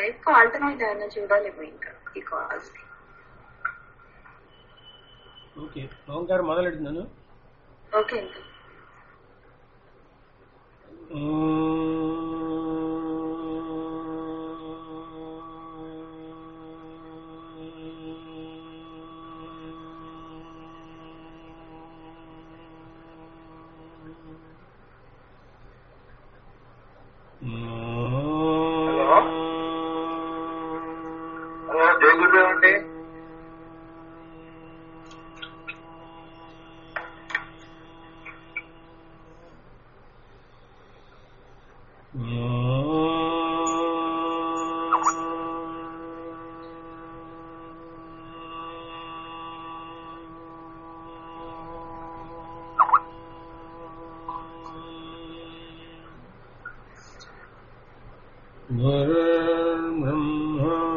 Life alternate ఏమైనా చూడాలేమో ఇంకా ఈ కాజ్ కి ఓకే ఓంకారం మొదలెడుతున్నాను ఓకే అండి హలో హలో జై గురుదేవ్ అండి गुरुर्ब्रह्मा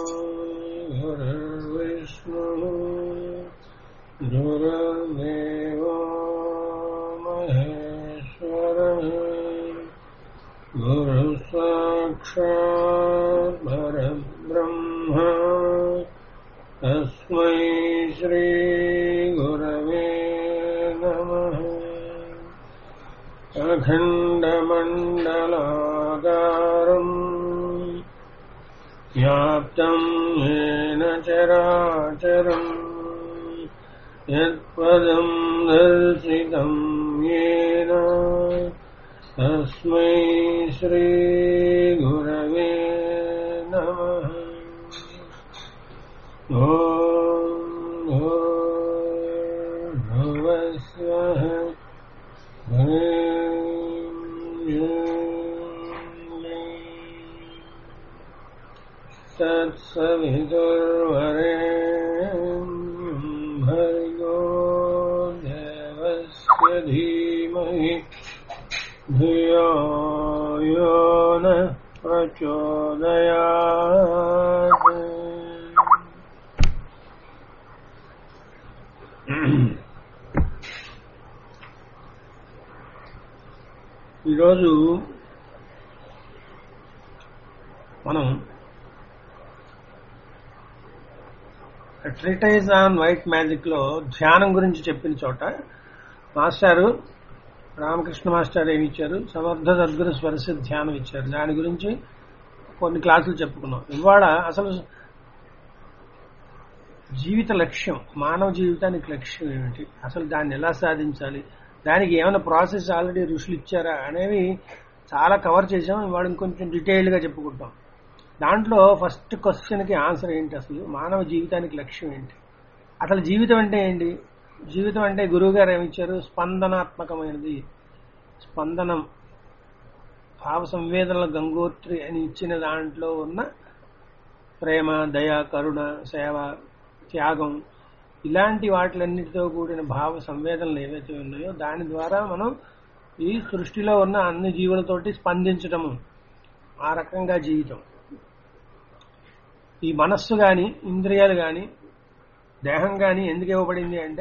गुरुर्विष्णु गुरुर्देवो महेश्वरः गुरुसाक्षात् परब्रह्म तस्मै श्रीगुरवे नमः अखण्डमण्डलाकारम् व्याप्तम् येन चराचरम् यत्पदम् दर्शितम् येन तस्मै श्रीगुरवे नमः ॐ भुवस्वः तत्सवितुर्वरेण्यं भर्गो देवस्य धीमहि धियो यो नः प्रचोदयात् ఈరోజు మనం ట్రిటైజ్ ఆన్ వైట్ మ్యాజిక్ లో ధ్యానం గురించి చెప్పిన చోట మాస్టారు రామకృష్ణ మాస్టర్ ఏమి ఇచ్చారు సమర్థ సద్గురు స్వరస ధ్యానం ఇచ్చారు దాని గురించి కొన్ని క్లాసులు చెప్పుకున్నాం ఇవాళ అసలు జీవిత లక్ష్యం మానవ జీవితానికి లక్ష్యం ఏమిటి అసలు దాన్ని ఎలా సాధించాలి దానికి ఏమైనా ప్రాసెస్ ఆల్రెడీ ఋషులు ఇచ్చారా అనేవి చాలా కవర్ చేసాం ఇవాళ ఇంకొంచెం డీటెయిల్డ్ గా చెప్పుకుంటాం దాంట్లో ఫస్ట్ క్వశ్చన్ కి ఆన్సర్ ఏంటి అసలు మానవ జీవితానికి లక్ష్యం ఏంటి అసలు జీవితం అంటే ఏంటి జీవితం అంటే గురువు గారు ఏమిచ్చారు స్పందనాత్మకమైనది స్పందనం భావ సంవేదనల గంగోత్రి అని ఇచ్చిన దాంట్లో ఉన్న ప్రేమ దయ కరుణ సేవ త్యాగం ఇలాంటి వాటిలన్నిటితో కూడిన భావ సంవేదనలు ఏవైతే ఉన్నాయో దాని ద్వారా మనం ఈ సృష్టిలో ఉన్న అన్ని జీవులతోటి స్పందించటము ఆ రకంగా జీవితం ఈ మనస్సు గాని ఇంద్రియాలు గాని దేహం గాని ఎందుకు ఇవ్వబడింది అంటే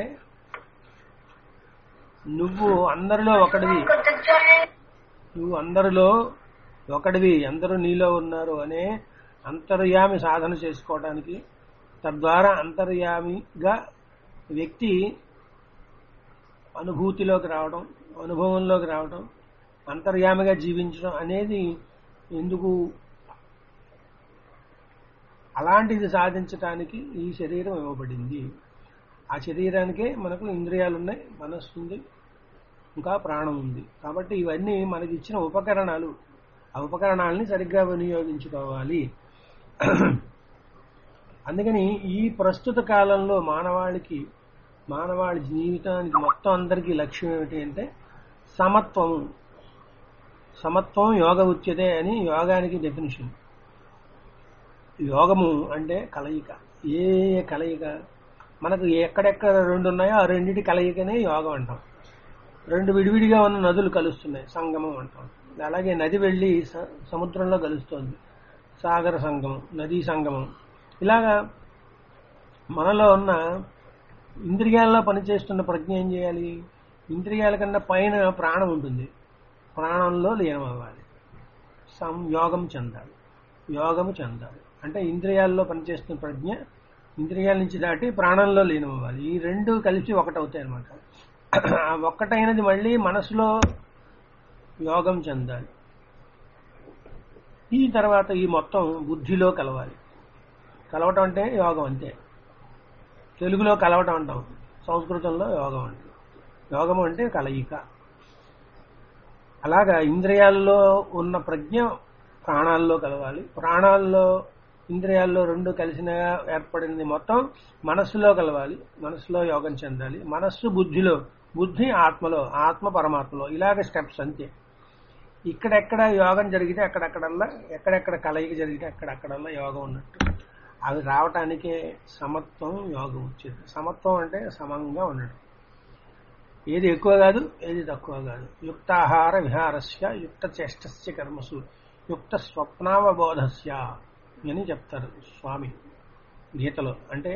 నువ్వు అందరిలో ఒకటివి నువ్వు అందరిలో ఒకటివి అందరూ నీలో ఉన్నారు అనే అంతర్యామి సాధన చేసుకోవడానికి తద్వారా అంతర్యామిగా వ్యక్తి అనుభూతిలోకి రావడం అనుభవంలోకి రావడం అంతర్యామిగా జీవించడం అనేది ఎందుకు అలాంటిది సాధించటానికి ఈ శరీరం ఇవ్వబడింది ఆ శరీరానికే మనకు ఇంద్రియాలు ఉన్నాయి మనస్సు ఉంది ఇంకా ప్రాణం ఉంది కాబట్టి ఇవన్నీ మనకి ఇచ్చిన ఉపకరణాలు ఆ ఉపకరణాలని సరిగ్గా వినియోగించుకోవాలి అందుకని ఈ ప్రస్తుత కాలంలో మానవాళికి మానవాళి జీవితానికి మొత్తం అందరికీ లక్ష్యం ఏమిటి అంటే సమత్వము సమత్వం యోగ ఉచ్యతే అని యోగానికి డెఫినేషన్ యోగము అంటే కలయిక ఏ ఏ కలయిక మనకు ఎక్కడెక్కడ రెండు ఉన్నాయో ఆ రెండింటి కలయికనే యోగం అంటాం రెండు విడివిడిగా ఉన్న నదులు కలుస్తున్నాయి సంగమం అంటాం అలాగే నది వెళ్ళి స- సముద్రంలో కలుస్తోంది సాగర సంగమం నదీ సంగమం ఇలాగా మనలో ఉన్న ఇంద్రియాల్లో పనిచేస్తున్న ప్రజ్ఞ ఏం చేయాలి ఇంద్రియాల కన్నా పైన ప్రాణం ఉంటుంది ప్రాణంలో లీనం అవ్వాలి సంయోగం చెందాలి యోగము చెందాలి అంటే ఇంద్రియాల్లో పనిచేస్తున్న ప్రజ్ఞ ఇంద్రియాల నుంచి దాటి ప్రాణంలో లీనమవ్వాలి ఈ రెండు కలిసి ఒకటవుతాయి అనమాట ఆ ఒక్కటైనది మళ్ళీ మనసులో యోగం చెందాలి ఈ తర్వాత ఈ మొత్తం బుద్ధిలో కలవాలి కలవటం అంటే యోగం అంతే తెలుగులో కలవటం అంటాం సంస్కృతంలో యోగం అంటే యోగం అంటే కలయిక అలాగా ఇంద్రియాల్లో ఉన్న ప్రజ్ఞ ప్రాణాల్లో కలవాలి ప్రాణాల్లో ఇంద్రియాల్లో రెండు కలిసిన ఏర్పడింది మొత్తం మనస్సులో కలవాలి మనస్సులో యోగం చెందాలి మనస్సు బుద్ధిలో బుద్ధి ఆత్మలో ఆత్మ పరమాత్మలో ఇలాగ స్టెప్స్ అంతే ఇక్కడెక్కడ యోగం జరిగితే అక్కడక్కడల్లా ఎక్కడెక్కడ కలయిక జరిగితే అక్కడక్కడల్లా యోగం ఉన్నట్టు అవి రావటానికే సమత్వం యోగం వచ్చేది సమత్వం అంటే సమంగా ఉండడం ఏది ఎక్కువ కాదు ఏది తక్కువ కాదు యుక్తాహార విహారస్య యుక్త చేష్టస్య కర్మసు యుక్త స్వప్నావబోధస్య అని చెప్తారు స్వామి గీతలో అంటే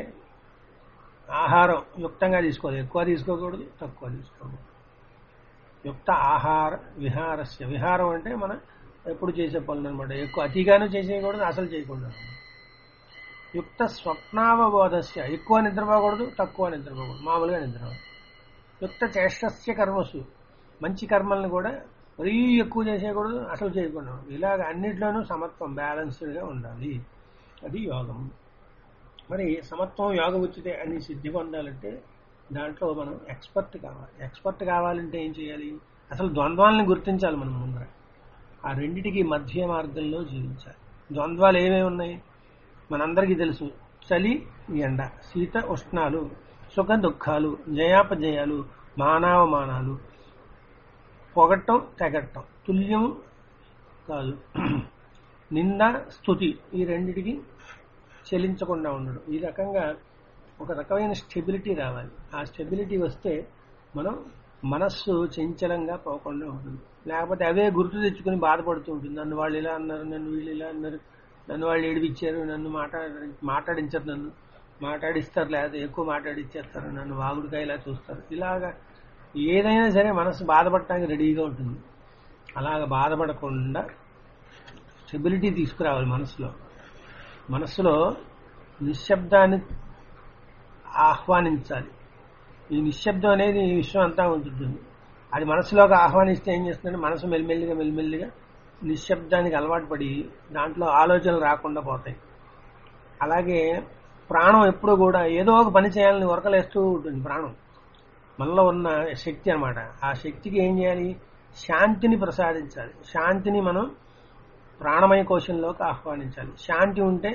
ఆహారం యుక్తంగా తీసుకోవాలి ఎక్కువ తీసుకోకూడదు తక్కువ తీసుకోకూడదు యుక్త ఆహార విహారస్య విహారం అంటే మనం ఎప్పుడు చేసే పనులు అనమాట ఎక్కువ అతిగాను చేసేయకూడదు అసలు చేయకూడదు యుక్త స్వప్నావబోధస్య ఎక్కువ నిద్రపోకూడదు తక్కువ నిద్రపోకూడదు మామూలుగా నిద్రపోకూడదు యుక్త చేష్టస్య కర్మసు మంచి కర్మల్ని కూడా మరీ ఎక్కువ చేసేయకూడదు అసలు చేయకూడదు ఇలాగ అన్నిట్లోనూ సమత్వం బ్యాలెన్స్డ్గా ఉండాలి అది యోగం మరి సమత్వం యోగం వచ్చితే అని సిద్ధి పొందాలంటే దాంట్లో మనం ఎక్స్పర్ట్ కావాలి ఎక్స్పర్ట్ కావాలంటే ఏం చేయాలి అసలు ద్వంద్వాలని గుర్తించాలి మనం ముందర ఆ రెండిటికి మధ్య మార్గంలో జీవించాలి ద్వంద్వాలు ఏమేమి ఉన్నాయి మనందరికీ తెలుసు చలి ఎండ శీత ఉష్ణాలు సుఖ దుఃఖాలు జయాపజయాలు మానవమానాలు పొగట్టం తెగట్టం తుల్యం కాదు నింద స్థుతి ఈ రెండిటికి చెలించకుండా ఉండడం ఈ రకంగా ఒక రకమైన స్టెబిలిటీ రావాలి ఆ స్టెబిలిటీ వస్తే మనం మనస్సు చంచలంగా పోకుండా ఉంటుంది లేకపోతే అవే గుర్తు తెచ్చుకుని బాధపడుతూ ఉంటుంది నన్ను వాళ్ళు ఇలా అన్నారు నన్ను వీళ్ళు ఇలా అన్నారు నన్ను వాళ్ళు ఏడిపించారు నన్ను మాట్లాడ మాట్లాడించారు నన్ను మాట్లాడిస్తారు లేదా ఎక్కువ మాట్లాడిచ్చేస్తారు నన్ను వాగుడిగా ఇలా చూస్తారు ఇలాగా ఏదైనా సరే మనసు బాధపడటానికి రెడీగా ఉంటుంది అలాగ బాధపడకుండా స్టెబిలిటీ తీసుకురావాలి మనసులో మనస్సులో నిశ్శబ్దాన్ని ఆహ్వానించాలి ఈ నిశ్శబ్దం అనేది ఈ విశ్వం అంతా ఉంటుంటుంది అది మనసులోకి ఆహ్వానిస్తే ఏం చేస్తుందంటే మనసు మెల్లిమెల్లిగా మెల్లిమెల్లిగా నిశ్శబ్దానికి అలవాటు పడి దాంట్లో ఆలోచనలు రాకుండా పోతాయి అలాగే ప్రాణం ఎప్పుడూ కూడా ఏదో ఒక పని చేయాలని ఉరకలేస్తూ ఉంటుంది ప్రాణం మనలో ఉన్న శక్తి అన్నమాట ఆ శక్తికి ఏం చేయాలి శాంతిని ప్రసాదించాలి శాంతిని మనం ప్రాణమయ కోశంలోకి ఆహ్వానించాలి శాంతి ఉంటే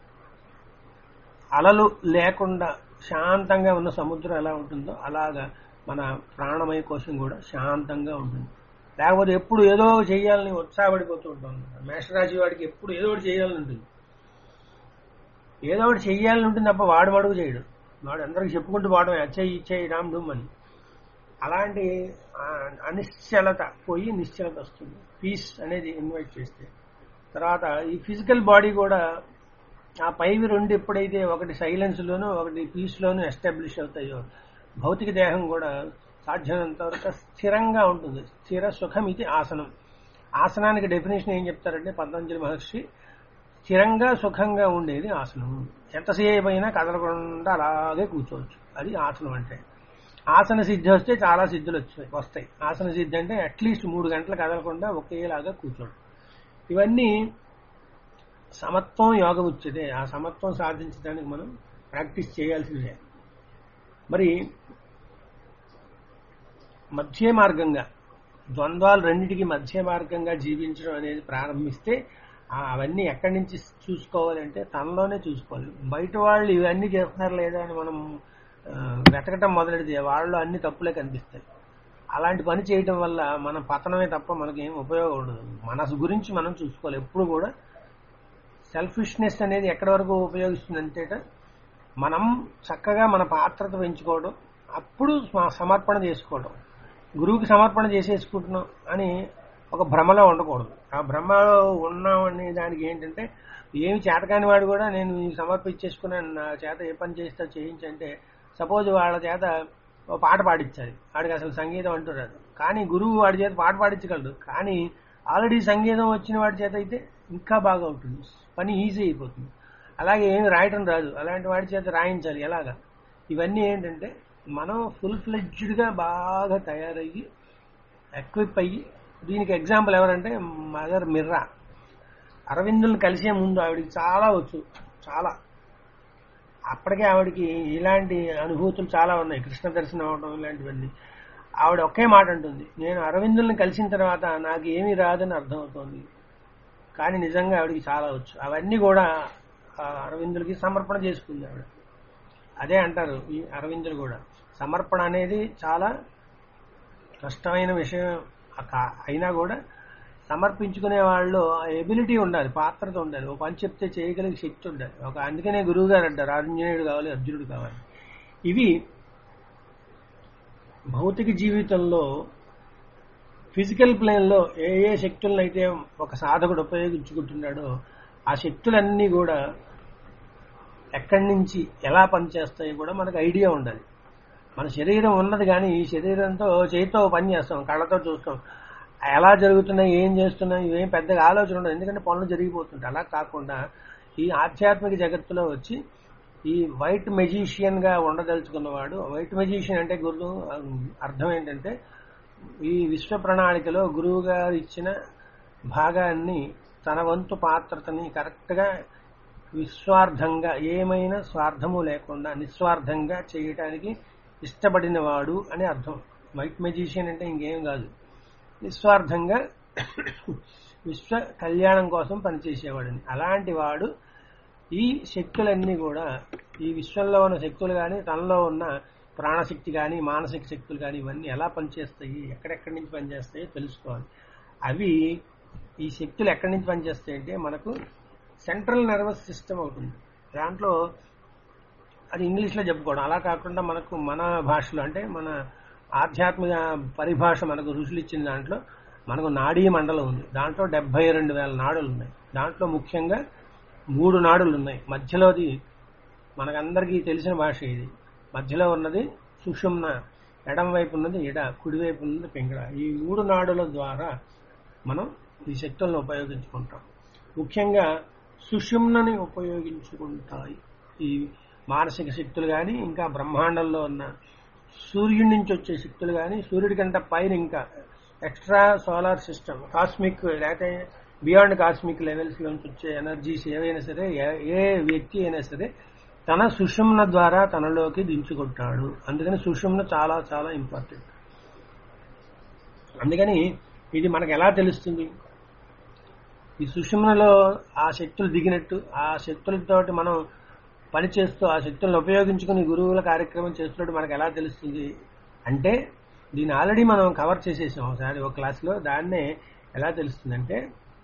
అలలు లేకుండా శాంతంగా ఉన్న సముద్రం ఎలా ఉంటుందో అలాగా మన ప్రాణమయ కోశం కూడా శాంతంగా ఉంటుంది లేకపోతే ఎప్పుడు ఏదో చేయాలని ఉత్సాహపడిపోతూ ఉంటాం మేషరాశి వాడికి ఎప్పుడు ఏదో ఒకటి చేయాలని ఉంటుంది ఏదో ఒకటి చెయ్యాలని ఉంటుంది తప్ప వాడు మడుగు చేయడు వాడు అందరికి చెప్పుకుంటూ పోవడం అచ్చయ్యి ఇచ్చేయి రామ్ డూమ్ అని అలాంటి ఆ, అనిశ్చలత పోయి నిశ్చలత వస్తుంది పీస్ అనేది ఇన్వైట్ చేస్తే తర్వాత ఈ ఫిజికల్ బాడీ కూడా ఆ పైవి రెండు ఎప్పుడైతే ఒకటి సైలెన్స్లోనూ ఒకటి పీస్లోనూ ఎస్టాబ్లిష్ అవుతాయో భౌతిక దేహం కూడా సాధ్యమైనంత వరకు స్థిరంగా ఉంటుంది స్థిర సుఖం ఇది ఆసనం ఆసనానికి డెఫినేషన్ ఏం చెప్తారంటే పతంజలి మహర్షి స్థిరంగా సుఖంగా ఉండేది ఆసనం ఎంతసేపు అయినా కదలకుండా అలాగే కూర్చోవచ్చు అది ఆసనం అంటే ఆసన సిద్ధి వస్తే చాలా సిద్ధులు వచ్చాయి వస్తాయి ఆసన సిద్ధి అంటే అట్లీస్ట్ మూడు గంటలు కదలకుండా ఒకేలాగా కూర్చోడు ఇవన్నీ సమత్వం యోగం వచ్చేదే ఆ సమత్వం సాధించడానికి మనం ప్రాక్టీస్ చేయాల్సిందే మరి మధ్య మార్గంగా ద్వంద్వాలు రెండింటికి మధ్య మార్గంగా జీవించడం అనేది ప్రారంభిస్తే ఆ అవన్నీ ఎక్కడి నుంచి చూసుకోవాలంటే తనలోనే చూసుకోవాలి బయట వాళ్ళు ఇవన్నీ చేస్తున్నారు లేదా అని మనం ఆ, వెతకటం మొదలెడితే వాళ్ళు అన్ని తప్పులే కనిపిస్తాయి అలాంటి పని చేయటం వల్ల మన పతనమే తప్ప మనకేం ఉపయోగం ఉండదు మన గురించి మనం చూసుకోవాలి ఎప్పుడు కూడా సెల్ఫిష్నెస్ అనేది ఎక్కడి వరకు ఉపయోగిస్తుందంటే మనం చక్కగా మన పాత్రత పెంచుకోవడం అప్పుడు స్మ- సమర్పణ చేసుకోవడం గురువుకి సమర్పణ చేసేసుకుంటున్నాం అని ఒక భ్రమలో ఉండకూడదు ఆ భ్రమలో ఉన్నామని దానికి ఏంటంటే ఏమి చేతకాని వాడు కూడా నేను ఈ సమర్పించేసుకున్నాను నా చేత ఏ పని చేస్తా చేయించంటే సపోజ్ వాళ్ళ చేత ఓ పాట పాడించాలి వాడికి అసలు సంగీతం అంటూ రాదు కానీ గురువు వాడి చేత పాట పాడించగలడు కానీ ఆల్రెడీ సంగీతం వచ్చిన వాడి చేత అయితే ఇంకా బాగా ఉంటుంది పని ఈజీ అయిపోతుంది అలాగే ఏమి రాయటం రాదు అలాంటి వాడి చేత రాయించాలి ఎలాగా ఇవన్నీ ఏంటంటే మనం ఫుల్ ఫ్లెడ్జ్డ్గా బాగా తయారయ్యి ఎక్విప్ అయ్యి దీనికి ఎగ్జాంపుల్ ఎవరంటే మదర్ మిర్రా అరవిందుల్ని కలిసే ముందు ఆవిడికి చాలా వచ్చు చాలా అప్పటికే ఆవిడకి ఇలాంటి అనుభూతులు చాలా ఉన్నాయి కృష్ణ దర్శనం అవడం ఇలాంటివన్నీ ఆవిడ ఒకే మాట అంటుంది నేను అరవిందుల్ని కలిసిన తర్వాత నాకు ఏమీ రాదని అర్థమవుతోంది కానీ నిజంగా ఆవిడకి చాలా వచ్చు అవన్నీ కూడా ఆ అరవిందులకి సమర్పణ చేసుకుంది ఆవిడ అదే అంటారు ఈ అరవిందులు కూడా సమర్పణ అనేది చాలా కష్టమైన విషయం కా- అయినా కూడా సమర్పించుకునే వాళ్ళు ఆ ఎబిలిటీ ఉండాలి పాత్రత ఉండాలి ఒక పని చెప్తే చేయగలిగే శక్తి ఉండాలి ఒక అందుకనే గురువు గారు అంటారు ఆంజనేయుడు కావాలి అర్జునుడు కావాలి ఇవి భౌతిక జీవితంలో ఫిజికల్ ప్లేన్లో ఏ ఏ శక్తులను అయితే ఒక సాధకుడు ఉపయోగించుకుంటున్నాడో ఆ శక్తులన్నీ కూడా ఎక్కడి నుంచి ఎలా పనిచేస్తాయో కూడా మనకు ఐడియా ఉండాలి మన శరీరం ఉన్నది కానీ ఈ శరీరంతో చేతితో పని చేస్తాం కళ్ళతో చూస్తాం ఎలా జరుగుతున్నాయి ఏం చేస్తున్నాయి ఇవేం పెద్దగా ఆలోచన ఉండదు ఎందుకంటే పనులు జరిగిపోతుంటాయి అలా కాకుండా ఈ ఆధ్యాత్మిక జగత్తులో వచ్చి ఈ వైట్ మెజీషియన్ గా ఉండదలుచుకున్నవాడు వైట్ మెజీషియన్ అంటే గురు అర్థం ఏంటంటే ఈ విశ్వ ప్రణాళికలో గురువు గారు ఇచ్చిన భాగాన్ని తన వంతు పాత్రతని కరెక్ట్ గా విస్వార్థంగా ఏమైనా స్వార్థము లేకుండా నిస్వార్థంగా చేయటానికి ఇష్టపడిన వాడు అని అర్థం వైట్ మెజీషియన్ అంటే ఇంకేం కాదు నిస్వార్థంగా విశ్వ కళ్యాణం కోసం పనిచేసేవాడని అలాంటి వాడు ఈ శక్తులన్నీ కూడా ఈ విశ్వంలో ఉన్న శక్తులు కానీ తనలో ఉన్న ప్రాణశక్తి కానీ మానసిక శక్తులు కానీ ఇవన్నీ ఎలా పనిచేస్తాయి ఎక్కడెక్కడి నుంచి పనిచేస్తాయో తెలుసుకోవాలి అవి ఈ శక్తులు ఎక్కడి నుంచి పనిచేస్తాయి అంటే మనకు సెంట్రల్ నర్వస్ సిస్టమ్ అవుతుంది దాంట్లో అది ఇంగ్లీష్లో చెప్పుకోవడం అలా కాకుండా మనకు మన భాషలో అంటే మన ఆధ్యాత్మిక పరిభాష మనకు ఋషులు ఇచ్చిన దాంట్లో మనకు నాడీ మండలం ఉంది దాంట్లో డెబ్బై రెండు వేల నాడులు ఉన్నాయి దాంట్లో ముఖ్యంగా మూడు నాడులు ఉన్నాయి మధ్యలోది మనకందరికీ తెలిసిన భాష ఇది మధ్యలో ఉన్నది సుషుమ్న ఎడం వైపు ఉన్నది ఎడ కుడివైపు ఉన్నది పింగళ ఈ మూడు నాడుల ద్వారా మనం ఈ శక్తులను ఉపయోగించుకుంటాం ముఖ్యంగా సుషుమ్నని ఉపయోగించుకుంటాయి ఈ మానసిక శక్తులు కానీ ఇంకా బ్రహ్మాండంలో ఉన్న సూర్యుడి నుంచి వచ్చే శక్తులు కానీ సూర్యుడి కంటే పైన ఇంకా ఎక్స్ట్రా సోలార్ సిస్టమ్ కాస్మిక్ లేకపోతే బియాండ్ కాస్మిక్ లెవెల్స్ నుంచి వచ్చే ఎనర్జీస్ ఏవైనా సరే ఏ- ఏ వ్యక్తి అయినా సరే తన సుషుమ్న ద్వారా తనలోకి దించుకుంటాడు అందుకని సుషుమ్న చాలా చాలా ఇంపార్టెంట్ అందుకని ఇది మనకు ఎలా తెలుస్తుంది ఈ సుషుమ్నలో ఆ శక్తులు దిగినట్టు ఆ శక్తులతోటి మనం పని చేస్తూ ఆ శక్తులను ఉపయోగించుకుని గురువుల కార్యక్రమం చేస్తున్నట్టు మనకు ఎలా తెలుస్తుంది అంటే దీన్ని ఆల్రెడీ మనం కవర్ చేసేసాం ఒకసారి ఒక క్లాస్లో దాన్నే ఎలా తెలుస్తుందంటే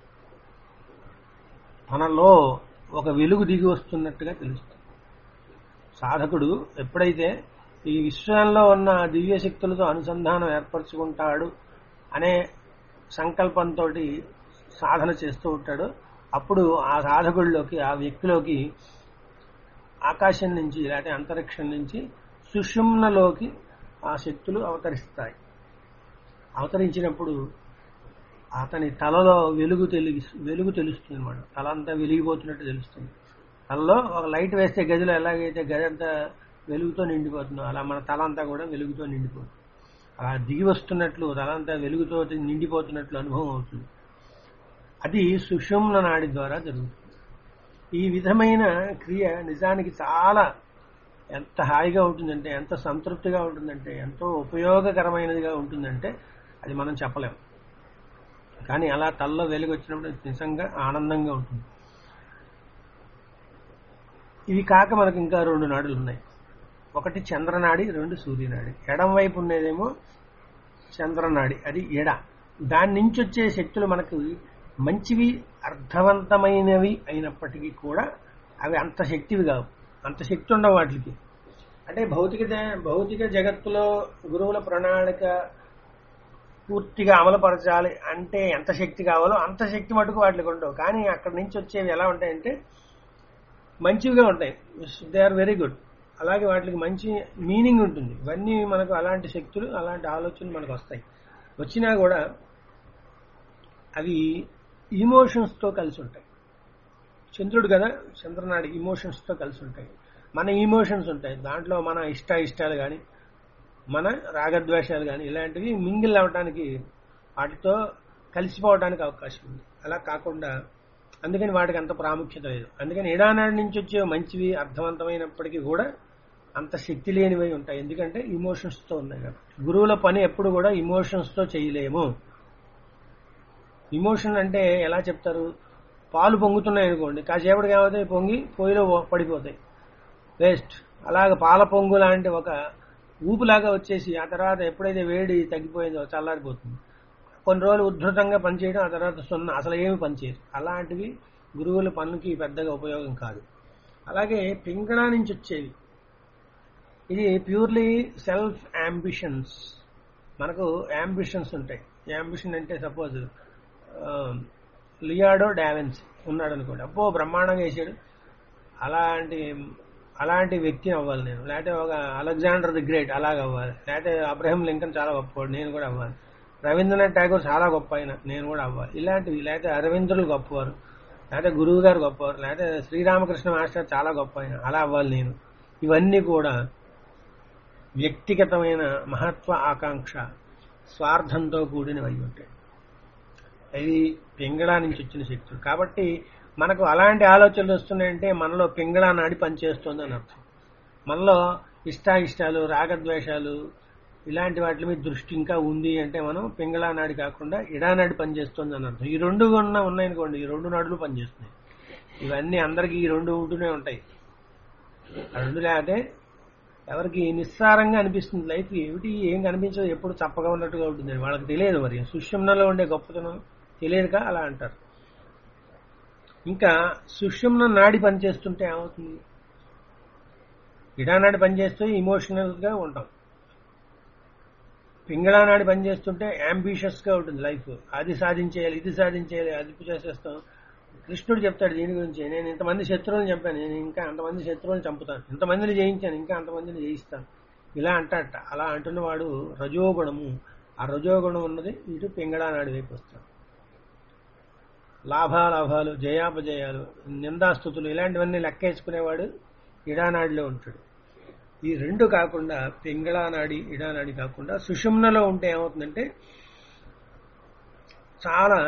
మనలో ఒక వెలుగు దిగి వస్తున్నట్టుగా తెలుస్తుంది సాధకుడు ఎప్పుడైతే ఈ విశ్వంలో ఉన్న దివ్య శక్తులతో అనుసంధానం ఏర్పరచుకుంటాడు అనే సంకల్పంతో సాధన చేస్తూ ఉంటాడు అప్పుడు ఆ సాధకుడిలోకి ఆ వ్యక్తిలోకి ఆకాశం నుంచి లేకపోతే అంతరిక్షం నుంచి సుషుమ్నలోకి ఆ శక్తులు అవతరిస్తాయి అవతరించినప్పుడు అతని తలలో వెలుగు తెలిగి వెలుగు తెలుస్తుంది అనమాట తల అంతా వెలిగిపోతున్నట్టు తెలుస్తుంది తలలో ఒక లైట్ వేస్తే గదిలో ఎలాగైతే గది అంతా వెలుగుతో నిండిపోతుందో అలా మన తల అంతా కూడా వెలుగుతో నిండిపోతుంది అలా దిగి వస్తున్నట్లు తలంతా వెలుగుతో నిండిపోతున్నట్లు అనుభవం అవుతుంది అది సుషుమ్న నాడి ద్వారా జరుగుతుంది ఈ విధమైన క్రియ నిజానికి చాలా ఎంత హాయిగా ఉంటుందంటే ఎంత సంతృప్తిగా ఉంటుందంటే ఎంతో ఉపయోగకరమైనదిగా ఉంటుందంటే అది మనం చెప్పలేం కానీ అలా తల్లో వెలుగు వచ్చినప్పుడు అది నిజంగా ఆనందంగా ఉంటుంది ఇవి కాక మనకు ఇంకా రెండు నాడులు ఉన్నాయి ఒకటి చంద్రనాడి రెండు సూర్యనాడి ఎడం వైపు ఉన్నదేమో చంద్రనాడి అది ఎడ దాని నుంచి వచ్చే శక్తులు మనకు మంచివి అర్థవంతమైనవి అయినప్పటికీ కూడా అవి అంత శక్తివి కావు అంత శక్తి ఉండవు వాటికి అంటే భౌతిక జ- భౌతిక జగత్తులో గురువుల ప్రణాళిక పూర్తిగా అమలుపరచాలి అంటే ఎంత శక్తి కావాలో అంత శక్తి మటుకు వాటికి ఉండవు కానీ అక్కడి నుంచి వచ్చేవి ఎలా ఉంటాయంటే మంచివిగా ఉంటాయి దే ఆర్ వెరీ గుడ్ అలాగే వాటికి మంచి మీనింగ్ ఉంటుంది ఇవన్నీ మనకు అలాంటి శక్తులు అలాంటి ఆలోచనలు మనకు వస్తాయి వచ్చినా కూడా అవి ఇమోషన్స్తో కలిసి ఉంటాయి చంద్రుడు కదా చంద్రనాడి ఇమోషన్స్తో కలిసి ఉంటాయి మన ఇమోషన్స్ ఉంటాయి దాంట్లో మన ఇష్ట ఇష్టాలు కానీ మన రాగద్వేషాలు కానీ ఇలాంటివి మింగిల్ అవ్వడానికి వాటితో కలిసిపోవడానికి అవకాశం ఉంది అలా కాకుండా అందుకని వాటికి అంత ప్రాముఖ్యత లేదు అందుకని ఇడానాడి నుంచి వచ్చే మంచివి అర్థవంతమైనప్పటికీ కూడా అంత శక్తి లేనివి ఉంటాయి ఎందుకంటే ఇమోషన్స్తో ఉన్నాయి కాబట్టి గురువుల పని ఎప్పుడు కూడా ఇమోషన్స్తో చేయలేము ఇమోషన్ అంటే ఎలా చెప్తారు పాలు పొంగుతున్నాయి అనుకోండి కాసేపటికి ఏమవుతాయి పొంగి పొయ్యిలో పడిపోతాయి వేస్ట్ అలాగ పాల పొంగు లాంటి ఒక ఊపులాగా వచ్చేసి ఆ తర్వాత ఎప్పుడైతే వేడి తగ్గిపోయిందో చల్లారిపోతుంది కొన్ని రోజులు ఉద్ధృతంగా పనిచేయడం ఆ తర్వాత సున్నా అసలు ఏమి పనిచేయరు అలాంటివి గురువుల పనులకి పెద్దగా ఉపయోగం కాదు అలాగే పింగళా నుంచి వచ్చేవి ఇది ప్యూర్లీ సెల్ఫ్ అంబిషన్స్ మనకు అంబిషన్స్ ఉంటాయి అంబిషన్ అంటే సపోజ్ లియాడో డావెన్స్ ఉన్నాడు అనుకోండి అబ్బో బ్రహ్మాండంగా వేసాడు అలాంటి అలాంటి వ్యక్తిని అవ్వాలి నేను లేకపోతే ఒక అలెగ్జాండర్ ది గ్రేట్ అలాగ అవ్వాలి లేకపోతే అబ్రహం లింకన్ చాలా గొప్పవాడు నేను కూడా అవ్వాలి రవీంద్రనాథ్ ఠాగూర్ చాలా గొప్ప ఆయన నేను కూడా అవ్వాలి ఇలాంటివి లేకపోతే అరవిందులు గొప్పవారు లేకపోతే గురువు గారు గొప్పవారు లేకపోతే శ్రీరామకృష్ణ మాస్టర్ చాలా గొప్ప ఆయన అలా అవ్వాలి నేను ఇవన్నీ కూడా వ్యక్తిగతమైన మహత్వ ఆకాంక్ష స్వార్థంతో కూడినవి అయి ఉంటాయి ఇది పింగళా నుంచి వచ్చిన శక్తులు కాబట్టి మనకు అలాంటి ఆలోచనలు వస్తున్నాయంటే మనలో పింగళా నాడి పనిచేస్తుంది అని అర్థం మనలో ఇష్టాయిష్టాలు రాగద్వేషాలు ఇలాంటి వాటి మీద దృష్టి ఇంకా ఉంది అంటే మనం పింగళా నాడి కాకుండా ఇడానాడి పనిచేస్తుంది అని అర్థం ఈ రెండు ఉన్న ఉన్నాయనుకోండి ఈ రెండు నాడులు పనిచేస్తున్నాయి ఇవన్నీ అందరికీ ఈ రెండు ఉంటూనే ఉంటాయి ఆ రెండు లేకపోతే ఎవరికి నిస్సారంగా అనిపిస్తుంది లైఫ్ ఏమిటి ఏం కనిపించదు ఎప్పుడు చప్పగా ఉన్నట్టుగా ఉంటుంది వాళ్ళకి తెలియదు మరి సుషుమ్నలో ఉండే గొప్పతనం తెలియదుగా అలా అంటారు ఇంకా సుషుమ్న నాడి పనిచేస్తుంటే ఏమవుతుంది ఇడానాడి పనిచేస్తూ ఇమోషనల్ గా ఉంటాం పింగళా నాడి పనిచేస్తుంటే అంబిషియస్ గా ఉంటుంది లైఫ్ అది సాధించేయాలి ఇది సాధించేయాలి అది చేసేస్తాం కృష్ణుడు చెప్తాడు దీని గురించి నేను ఇంతమంది శత్రువులను చంపాను నేను ఇంకా అంతమంది శత్రువులను చంపుతాను ఇంతమందిని జయించాను ఇంకా అంతమందిని జయిస్తాను ఇలా అంటాడట అలా అంటున్నవాడు రజోగుణము ఆ రజోగుణం ఉన్నది ఇటు పింగళా నాడి వైపు వస్తాడు లాభాలాభాలు జయాపజయాలు నిందాస్థుతులు ఇలాంటివన్నీ లెక్కేసుకునేవాడు ఇడానాడిలో ఉంటాడు ఈ రెండు కాకుండా పింగళానాడి ఇడానాడి కాకుండా సుషుమ్నలో ఉంటే ఏమవుతుందంటే చాలా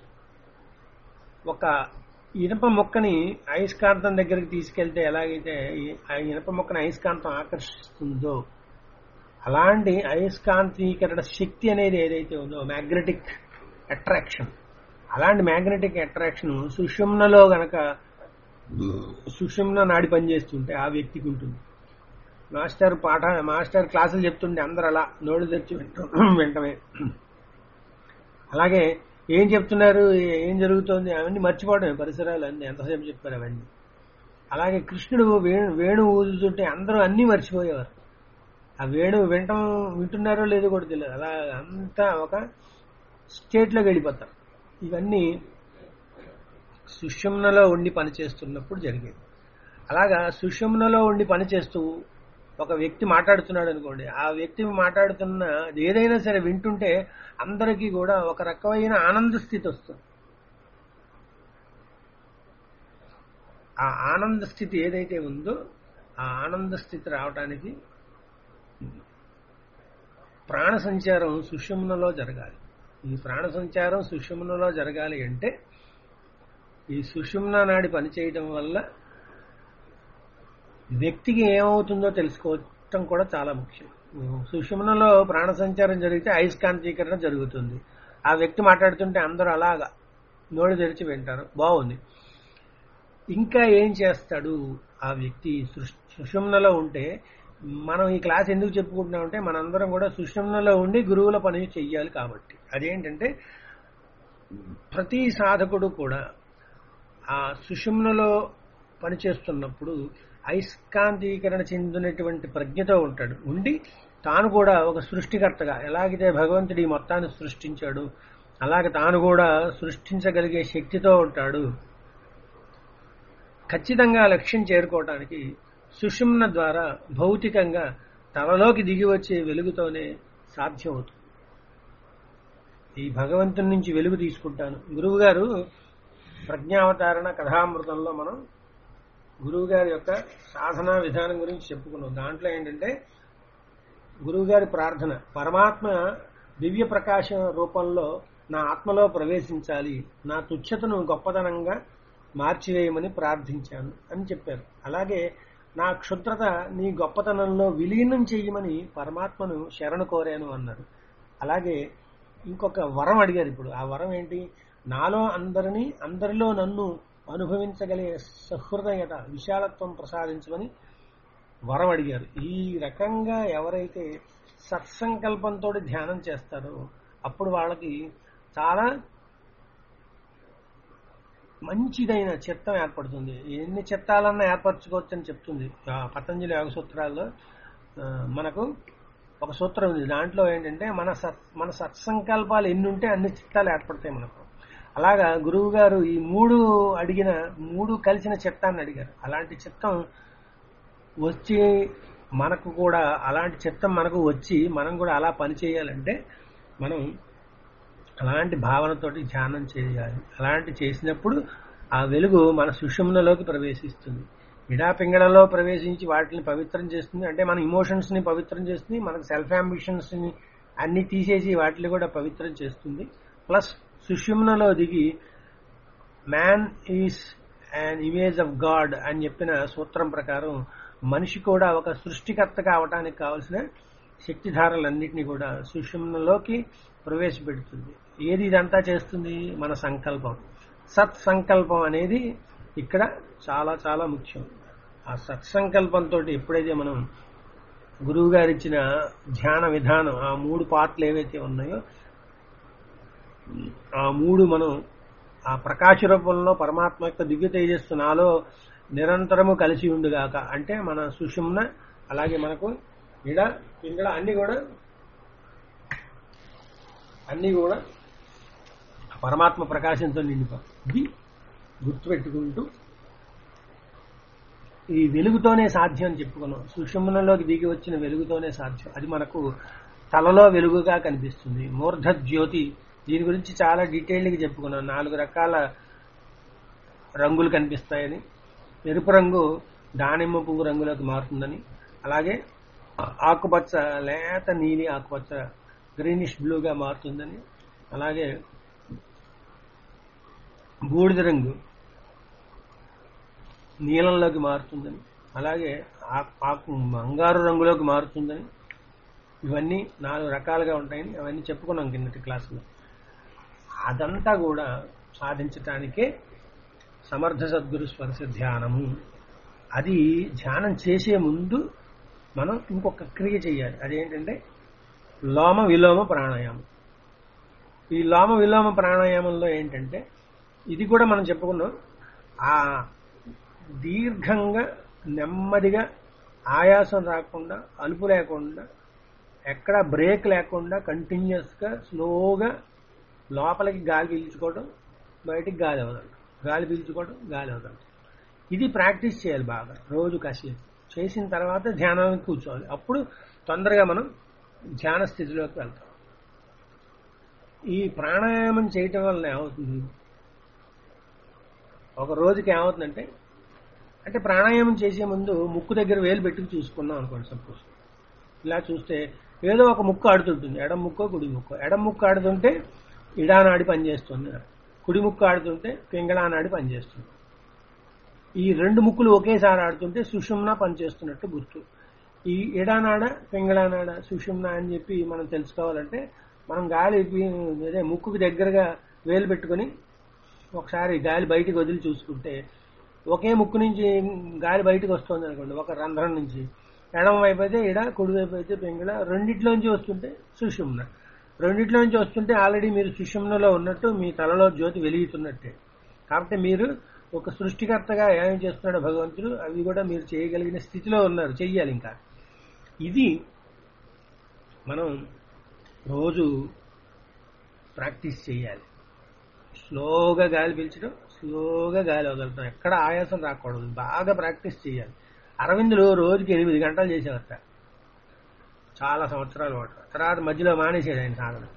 ఒక ఇనప మొక్కని అయస్కాంతం దగ్గరికి తీసుకెళ్తే ఎలాగైతే ఈ- ఆ ఇనప మొక్కని అయస్కాంతం ఆకర్షిస్తుందో అలాంటి అయస్కాంతీకరణ శక్తి అనేది ఏదైతే ఉందో మ్యాగ్నెటిక్ అట్రాక్షన్ అలాంటి మ్యాగ్నెటిక్ అట్రాక్షన్ సుషుమ్నలో గనక సుషుమ్న నాడి పనిచేస్తుంటే ఆ వ్యక్తికి ఉంటుంది మాస్టర్ పాఠ మాస్టర్ క్లాసులు చెప్తుంటే అందరు అలా నోడు తెచ్చి వింట- వింటమే అలాగే ఏం చెప్తున్నారు ఏం జరుగుతోంది అవన్నీ మర్చిపోవడమే పరిసరాలు అన్ని ఎంతసేపు చెప్పారు అవన్నీ అలాగే కృష్ణుడు వేణు వేణు ఊదుతుంటే అందరూ అన్నీ మర్చిపోయేవారు ఆ వేణు వింటం వింటున్నారో లేదో కూడా తెలియదు అలా అంతా ఒక స్టేట్లోకి వెళ్ళిపోతారు ఇవన్నీ సుషుమ్నలో ఉండి పనిచేస్తున్నప్పుడు జరిగేది అలాగా సుషుమ్నలో ఉండి పనిచేస్తూ ఒక వ్యక్తి మాట్లాడుతున్నాడు అనుకోండి ఆ వ్యక్తి మాట్లాడుతున్న ఏదైనా సరే వింటుంటే అందరికీ కూడా ఒక రకమైన ఆనంద స్థితి వస్తుంది ఆ ఆనంద స్థితి ఏదైతే ఉందో ఆ ఆనంద స్థితి రావడానికి ప్రాణ సంచారం సుషుమ్నలో జరగాలి ఈ ప్రాణ సంచారం సుషుమ్నలో జరగాలి అంటే ఈ సుషుమ్న నాడి పనిచేయడం వల్ల వ్యక్తికి ఏమవుతుందో తెలుసుకోవటం కూడా చాలా ముఖ్యం సుషుమ్నలో ప్రాణ సంచారం జరిగితే అయస్కాంతీకరణ జరుగుతుంది ఆ వ్యక్తి మాట్లాడుతుంటే అందరూ అలాగా నోడు తెరిచి వింటారు బాగుంది ఇంకా ఏం చేస్తాడు ఆ వ్యక్తి సుష్- సుషుమ్నలో ఉంటే మనం ఈ క్లాస్ ఎందుకు చెప్పుకుంటున్నామంటే మనందరం కూడా సుషుమ్నలో ఉండి గురువుల పని చెయ్యాలి కాబట్టి అదేంటంటే ప్రతి సాధకుడు కూడా ఆ సుషుమ్నలో పనిచేస్తున్నప్పుడు అయస్కాంతీకరణ చెందినటువంటి ప్రజ్ఞతో ఉంటాడు ఉండి తాను కూడా ఒక సృష్టికర్తగా ఎలాగైతే భగవంతుడు ఈ మొత్తాన్ని సృష్టించాడు అలాగే తాను కూడా సృష్టించగలిగే శక్తితో ఉంటాడు ఖచ్చితంగా లక్ష్యం చేరుకోవటానికి సుషుమ్న ద్వారా భౌతికంగా తనలోకి దిగి వచ్చే వెలుగుతోనే సాధ్యమవుతుంది ఈ భగవంతుని నుంచి వెలుగు తీసుకుంటాను గురువు గారు ప్రజ్ఞావతారణ కథామృతంలో మనం గురువు గారి యొక్క సాధనా విధానం గురించి చెప్పుకున్నాం దాంట్లో ఏంటంటే గురువు గారి ప్రార్థన పరమాత్మ దివ్య ప్రకాశం రూపంలో నా ఆత్మలో ప్రవేశించాలి నా తుచ్చతను గొప్పతనంగా మార్చివేయమని ప్రార్థించాను అని చెప్పారు అలాగే నా క్షుద్రత నీ గొప్పతనంలో విలీనం చేయమని పరమాత్మను శరణు కోరాను అన్నారు అలాగే ఇంకొక వరం అడిగారు ఇప్పుడు ఆ వరం ఏంటి నాలో అందరినీ అందరిలో నన్ను అనుభవించగలిగే సహృదయత విశాలత్వం ప్రసాదించమని వరం అడిగారు ఈ రకంగా ఎవరైతే సత్సంకల్పంతో ధ్యానం చేస్తారో అప్పుడు వాళ్ళకి చాలా మంచిదైన చిత్తం ఏర్పడుతుంది ఎన్ని చిత్తాలన్నా ఏర్పరచుకోవచ్చు అని చెప్తుంది ఆ పతంజలి యోగ సూత్రాల్లో ఆ, మనకు ఒక సూత్రం ఉంది దాంట్లో ఏంటంటే మన సత్ మన సత్సంకల్పాలు ఎన్ని ఉంటే అన్ని చిత్తాలు ఏర్పడతాయి మనకు అలాగా గురువు గారు ఈ మూడు అడిగిన మూడు కలిసిన చిత్తాన్ని అడిగారు అలాంటి చిత్తం వచ్చి మనకు కూడా అలాంటి చిత్తం మనకు వచ్చి మనం కూడా అలా పని చేయాలంటే మనం అలాంటి భావనతోటి ధ్యానం చేయాలి అలాంటి చేసినప్పుడు ఆ వెలుగు మన సుషుమ్నలోకి ప్రవేశిస్తుంది ఇడా పింగళలో ప్రవేశించి వాటిని పవిత్రం చేస్తుంది అంటే మన ఇమోషన్స్ ని పవిత్రం చేస్తుంది మనకు సెల్ఫ్ అంబిషన్స్ ని అన్ని తీసేసి వాటిని కూడా పవిత్రం చేస్తుంది ప్లస్ సుషుమ్నలో దిగి man is an image of God అని చెప్పిన సూత్రం ప్రకారం మనిషి కూడా ఒక సృష్టికర్తగా అవటానికి కావలసిన శక్తిధారలన్నింటినీ కూడా సుషుమ్నలోకి ప్రవేశపెడుతుంది ఏది ఇదంతా చేస్తుంది మన సంకల్పం సత్ సంకల్పం అనేది ఇక్కడ చాలా చాలా ముఖ్యం ఆ సత్సంకల్పంతో ఎప్పుడైతే మనం గురువు గారు ఇచ్చిన ధ్యాన విధానం ఆ మూడు పాటలు ఏవైతే ఉన్నాయో ఆ మూడు మనం ఆ ప్రకాశ రూపంలో పరమాత్మ యొక్క దివ్య తేజస్సు నాలో నిరంతరము కలిసి ఉండుగాక అంటే మన సుషుమ్న అలాగే మనకు ఇడ పింగళ అన్ని కూడా అన్ని కూడా పరమాత్మ ప్రకాశంతో నిండిపో ఇది గుర్తుపెట్టుకుంటూ ఈ వెలుగుతోనే సాధ్యం అని చెప్పుకున్నాం సుషుమ్నలోకి దిగి వచ్చిన వెలుగుతోనే సాధ్యం అది మనకు తలలో వెలుగుగా కనిపిస్తుంది మూర్ధ జ్యోతి దీని గురించి చాలా డీటెయిల్డ్గా చెప్పుకున్నాం నాలుగు రకాల రంగులు కనిపిస్తాయని ఎరుపు రంగు దానిమ్మ పువ్వు రంగులోకి మారుతుందని అలాగే ఆకుపచ్చ లేత నీలి ఆకుపచ్చ గ్రీనిష్ బ్లూగా మారుతుందని అలాగే బూడిద రంగు నీలంలోకి మారుతుందని అలాగే ఆ- ఆకు బంగారు రంగులోకి మారుతుందని ఇవన్నీ నాలుగు రకాలుగా ఉంటాయని అవన్నీ చెప్పుకున్నాం కిందటి క్లాసులో అదంతా కూడా సాధించటానికే సమర్థ సద్గురు స్పర్శ ధ్యానము అది ధ్యానం చేసే ముందు మనం ఇంకొక క్రియ చేయాలి అదేంటంటే లోమ విలోమ ప్రాణాయామం ఈ లోమ విలోమ ప్రాణాయామంలో ఏంటంటే ఇది కూడా మనం చెప్పుకున్నాం ఆ దీర్ఘంగా నెమ్మదిగా ఆయాసం రాకుండా అలుపు లేకుండా ఎక్కడ బ్రేక్ లేకుండా కంటిన్యూస్గా స్లోగా లోపలికి గాలి పీల్చుకోవడం బయటికి గాలి అవదండి గాలి పీల్చుకోవడం గాలి అవదండి ఇది ప్రాక్టీస్ చేయాలి బాగా రోజు కాసేపు చేసిన తర్వాత ధ్యానానికి కూర్చోవాలి అప్పుడు తొందరగా మనం ధ్యాన స్థితిలోకి వెళ్తాం ఈ ప్రాణాయామం చేయటం వల్ల ఏమవుతుంది ఒక రోజుకి ఏమవుతుందంటే అంటే ప్రాణాయామం చేసే ముందు ముక్కు దగ్గర వేలు పెట్టుకు చూసుకున్నాం అనుకోండి సపోజ్ ఇలా చూస్తే ఏదో ఒక ముక్కు ఆడుతుంటుంది ఎడం ముక్కో కుడి ముక్కో ఎడం ముక్కు ఆడుతుంటే ఇడానాడి పనిచేస్తుంది కుడి ముక్కు ఆడుతుంటే పింగళానాడి పనిచేస్తుంది ఈ రెండు ముక్కులు ఒకేసారి ఆడుతుంటే సుషుమ్న పనిచేస్తున్నట్టు గుర్తు ఈ ఇడానాడ పింగళానాడ సుషుమ్న అని చెప్పి మనం తెలుసుకోవాలంటే మనం గాలి పీ- అదే ముక్కుకి దగ్గరగా వేలు పెట్టుకొని ఒకసారి గాలి బయటికి వదిలి చూసుకుంటే ఒకే ముక్కు నుంచి గాలి బయటకు వస్తుంది అనుకోండి ఒక రంధ్రం నుంచి ఎడమ వైపు అయితే ఇడ కుడి వైపు అయితే పింగళ రెండిట్లోంచి వస్తుంటే సుషుమ్న రెండిట్లో నుంచి వస్తుంటే ఆల్రెడీ మీరు సుషుమ్నలో ఉన్నట్టు మీ తలలో జ్యోతి వెలుగుతున్నట్టే కాబట్టి మీరు ఒక సృష్టికర్తగా ఏం చేస్తున్నాడో భగవంతుడు అవి కూడా మీరు చేయగలిగిన స్థితిలో ఉన్నారు చెయ్యాలి ఇంకా ఇది మనం రోజు ప్రాక్టీస్ చేయాలి స్లోగా గాలి పీల్చడం స్లోగా గాలి వదలటం ఎక్కడ ఆయాసం రాకూడదు బాగా ప్రాక్టీస్ చేయాలి అరవిందులు రోజుకి ఎనిమిది గంటలు చేసేవారట చాలా సంవత్సరాలు పాటు తర్వాత మధ్యలో మానేసాడు ఆయన సాధన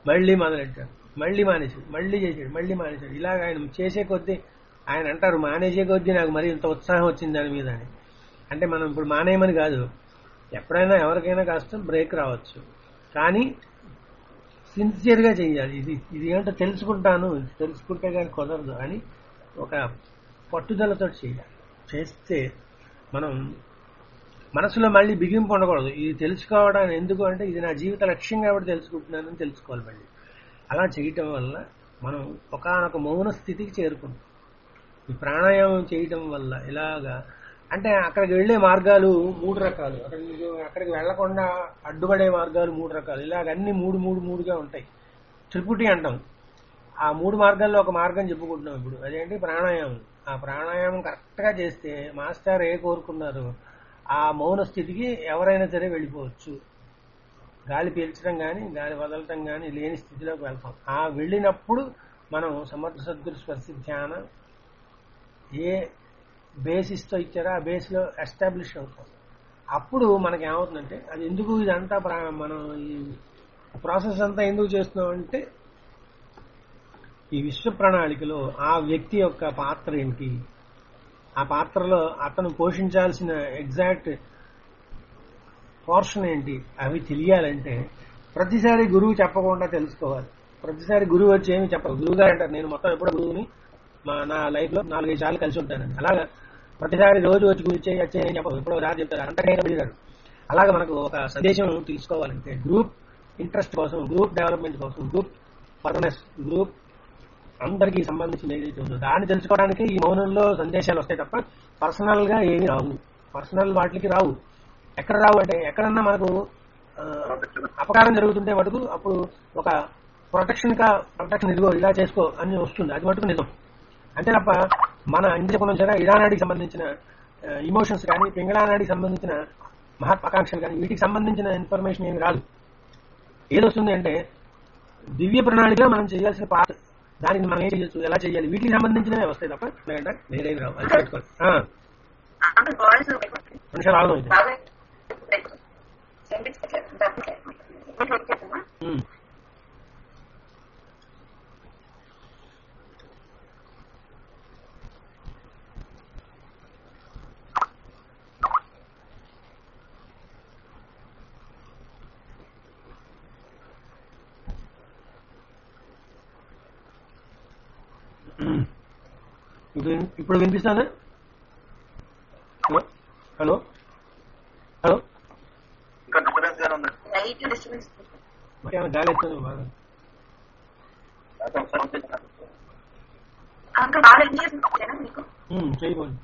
మళ్ళీ మొదలెట్టాడు మళ్ళీ మానేశాడు మళ్ళీ చేశాడు మళ్ళీ మానేశాడు ఇలాగ ఆయన చేసే కొద్దీ ఆయన అంటారు మానేసే కొద్దీ నాకు మరి ఇంత ఉత్సాహం వచ్చింది దాని మీద అని అంటే మనం ఇప్పుడు మానేయమని కాదు ఎప్పుడైనా ఎవరికైనా కాస్త బ్రేక్ రావచ్చు కానీ సిన్సియర్గా చేయాలి ఇది ఇది ఏంటో తెలుసుకుంటాను ఇది తెలుసుకుంటే కానీ కుదరదు అని ఒక పట్టుదలతో చేయాలి చేస్తే మనం మనసులో మళ్ళీ బిగింపు ఉండకూడదు ఇది తెలుసుకోవడం ఎందుకు అంటే ఇది నా జీవిత లక్ష్యం కాబట్టి తెలుసుకుంటున్నానని తెలుసుకోవాలి మళ్ళీ అలా చేయటం వల్ల మనం ఒకనొక మౌన స్థితికి చేరుకుంటాం ఈ ప్రాణాయామం చేయటం వల్ల ఇలాగా అంటే అక్కడికి వెళ్ళే మార్గాలు మూడు రకాలు అక్కడికి అక్కడికి వెళ్లకుండా అడ్డుపడే మార్గాలు మూడు రకాలు ఇలాగ అన్ని మూడు మూడు మూడుగా ఉంటాయి త్రిపుటి అంటాం ఆ మూడు మార్గాల్లో ఒక మార్గం చెప్పుకుంటున్నాం ఇప్పుడు అదేంటి ప్రాణాయామం ఆ ప్రాణాయామం కరెక్ట్గా చేస్తే మాస్టర్ ఏ కోరుకున్నారు ఆ మౌన స్థితికి ఎవరైనా సరే వెళ్ళిపోవచ్చు గాలి పీల్చడం కానీ గాలి వదలటం కానీ లేని స్థితిలోకి వెళ్తాం ఆ వెళ్ళినప్పుడు మనం సమర్థ సద్గురు స్పర్శ ధ్యానం ఏ బేసిస్తో ఇచ్చారో ఆ బేస్లో ఎస్టాబ్లిష్ అవుతాం అప్పుడు మనకి ఏమవుతుందంటే అది ఎందుకు ఇదంతా ప్రా- మనం ఈ ప్రాసెస్ అంతా ఎందుకు చేస్తున్నాం అంటే ఈ విశ్వ ప్రణాళికలో ఆ వ్యక్తి యొక్క పాత్ర ఏంటి ఆ పాత్రలో అతను పోషించాల్సిన ఎగ్జాక్ట్ పోర్షన్ ఏంటి అవి తెలియాలంటే ప్రతిసారి గురువు చెప్పకుండా తెలుసుకోవాలి ప్రతిసారి గురువు వచ్చి ఏమి చెప్పరు గురువు గారు అంటారు నేను మొత్తం ఎప్పుడు గురువుని మా నా లైఫ్ లో నాలుగైదు సార్లు కలిసి ఉంటాను అలాగా ప్రతిసారి రోజు వచ్చి గురి చేయి వచ్చి ఏం చెప్పరు ఎప్పుడో రాదు చెప్తారు అంతకైనా వెళ్ళారు అలాగే మనకు ఒక సందేశం తీసుకోవాలంటే గ్రూప్ ఇంట్రెస్ట్ కోసం గ్రూప్ డెవలప్మెంట్ కోసం గ్రూప్ పర్మనెన్స్ గ్రూప్ అందరికీ సంబంధించిన ఏదైతే ఉందో దాన్ని తెలుసుకోవడానికి ఈ మౌనంలో సందేశాలు వస్తాయి తప్ప పర్సనల్ గా ఏమి రావు పర్సనల్ వాటికి రావు ఎక్కడ రావు అంటే ఎక్కడన్నా మనకు ఆ, అపకారం జరుగుతుంటే మటుకు అప్పుడు ఒక ప్రొటెక్షన్ కా ప్రొటెక్షన్ ఇదిగో ఇలా చేసుకో అని వస్తుంది అది మటుకు నిజం అంతే తప్ప మన ఇంద్రియ సరే ఇడానాడికి సంబంధించిన ఇమోషన్స్ కానీ పింగళానాడికి సంబంధించిన మహత్వాకాంక్షలు కానీ వీటికి సంబంధించిన ఇన్ఫర్మేషన్ ఏమి రాదు ఏదొస్తుంది అంటే దివ్య ప్రణాళికలో మనం చేయాల్సిన పాత్ర దానికి మనం ఏం చేయొచ్చు ఎలా చేయాలి వీటికి సంబంధించినవే వస్తాయి తప్ప లేదంటే వేరే రావు అది పెట్టుకోవాలి ఆ, అంటే వాయిస్ నిమిషాలు ఆగడం అయితే బాగా వినిపించట్లేదు డబ్బు చెప్తామా ఉమ్. ఇప్పుడు ఇప్పుడు వినిపిస్తానా హలో హలో హలో ఇంకా డిఫరెన్స్ గానే ఉంది లైట్ డిస్టర్బెన్స్ మరి ఏమైనా గాలి ఎత్తుంది బాగా అదే ఒకసారి ఉంచేసాను. అంక బాగా ఎంజాయ్ చేస్తున్నా మీకు ఉమ్, చేయబోండి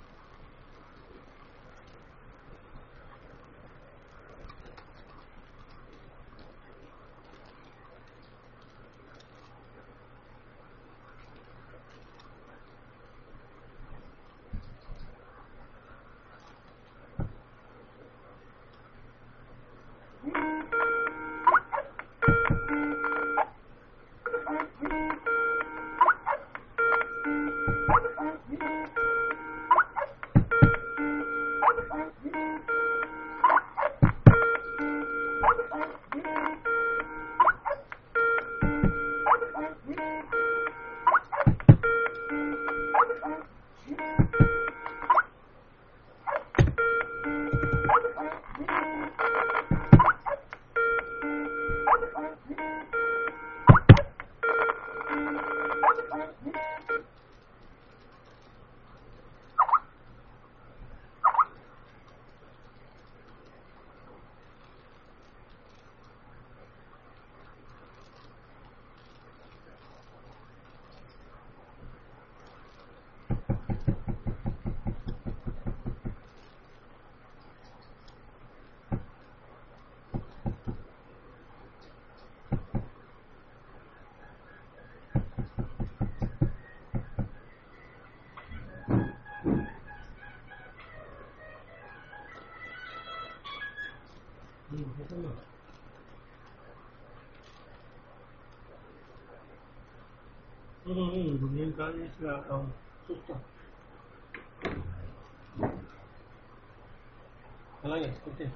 నేను కాల్ చేసి చూస్తా అలాగే okay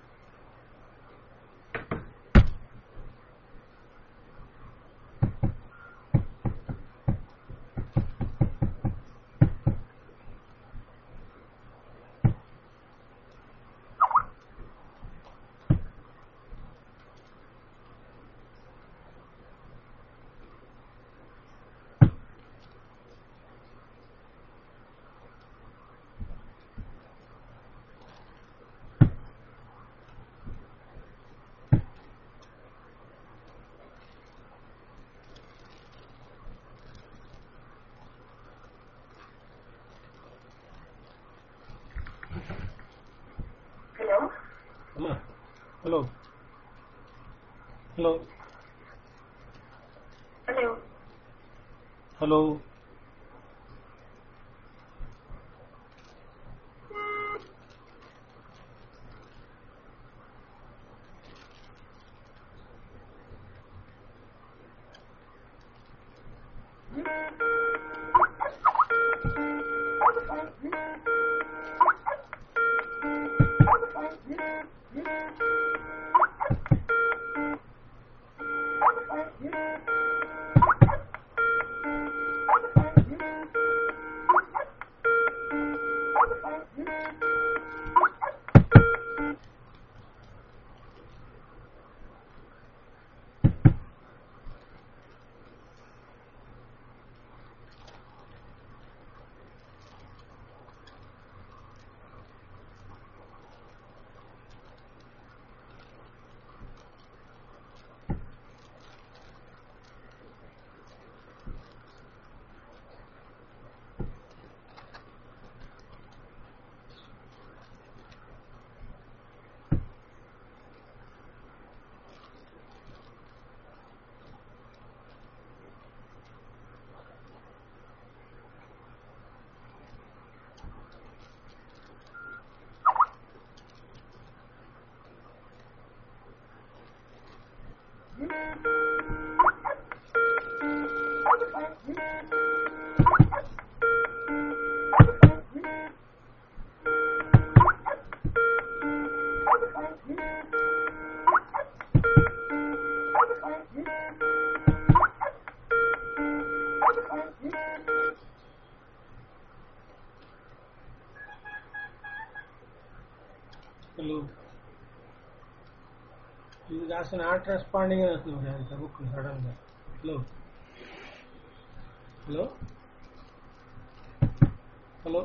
hello hello hello hello ఇది కాస్త నాట్ రెస్పాండింగ్ అని వస్తుంది మరి అది చదువుకుని సడన్ గా హలో హలో హలో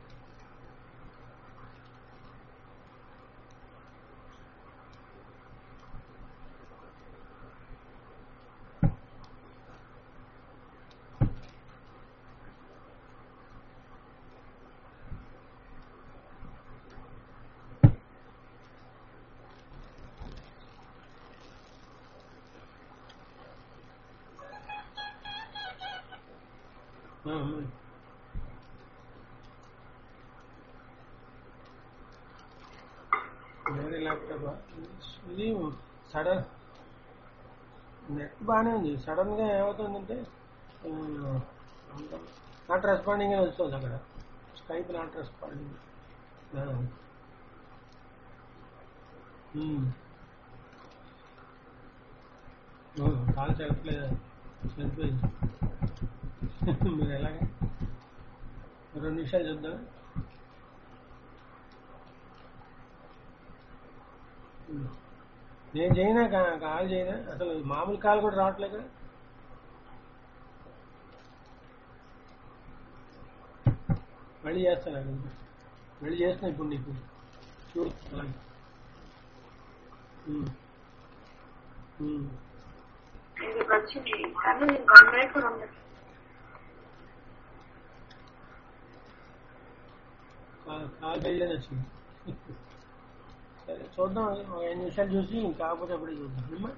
ఆ, మరి. వేరే ల్యాప్టాప్ ఇది సడన్ నెట్ బాగానే ఉంది సడన్ గా ఏమవుతుందంటే నాట్ రెస్పాండింగ్ అని వస్తుంది అక్కడ స్కైప్ నాట్ రెస్పాండింగ్ కాల్ చదవట్లేదు చనిపోయింది మీరు ఎలాగే రెండు నిమిషాలు చూద్దాం నేను చేయనా కా- కాల్ చేయనా అసలు మామూలు కాల్ కూడా రావట్లేదు కదా మళ్ళీ చేస్తాను అది. మళ్ళీ చేస్తున్నా ఇప్పుడు నీకు చూడు అలాగే ఉమ్. ఉమ్. ఇది వచ్చింది కానీ వన్ మినిట్ కూడా ఉండదు కా- కాల్ చేయలేదు వచ్చింది సరే చూద్దాం ఒక ఐదు నిమిషాలు చూసి కాకపోతే అప్పుడే చూద్దాం అమ్మా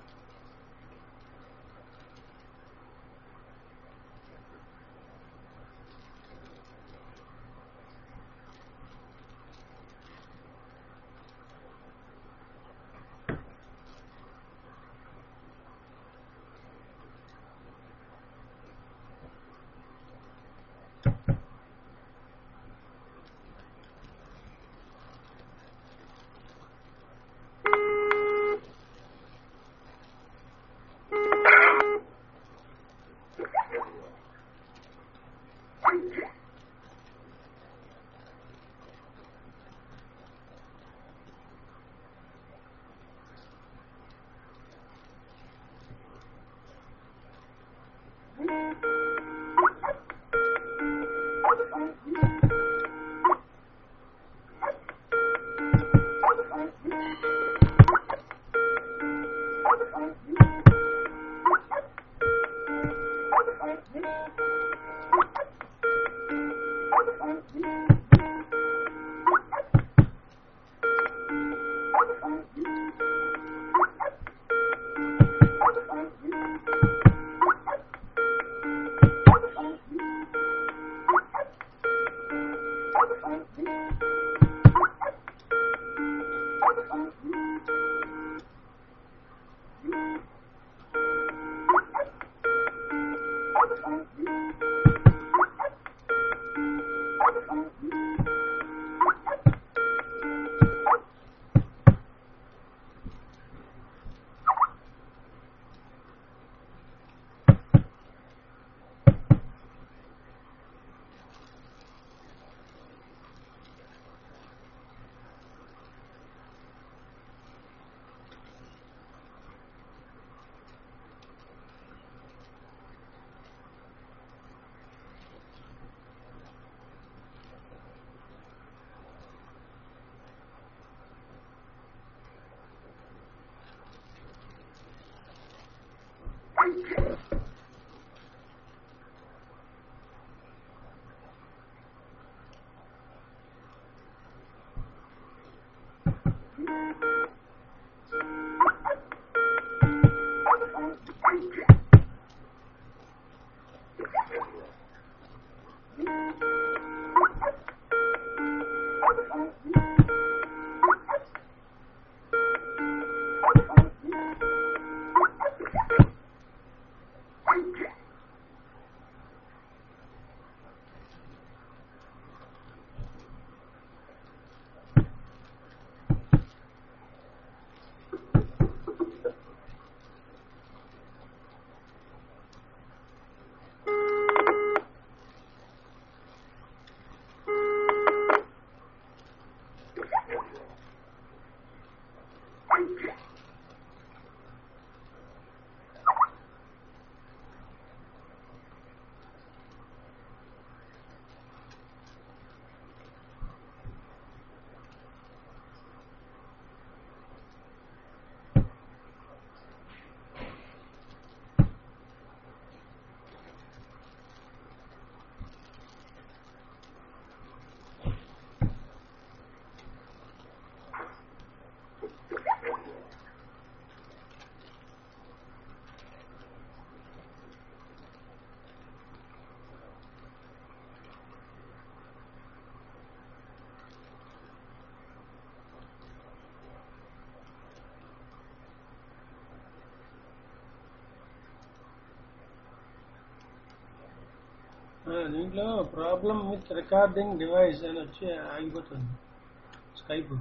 ఆ, దీంట్లో ప్రాబ్లం విత్ రికార్డింగ్ డివైస్ అని వచ్చి ఆగిపోతుంది స్కైప్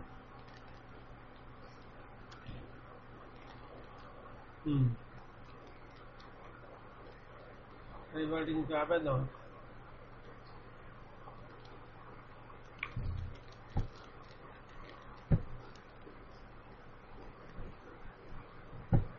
అది వాటికి ఇంకా ఆపేద్దాం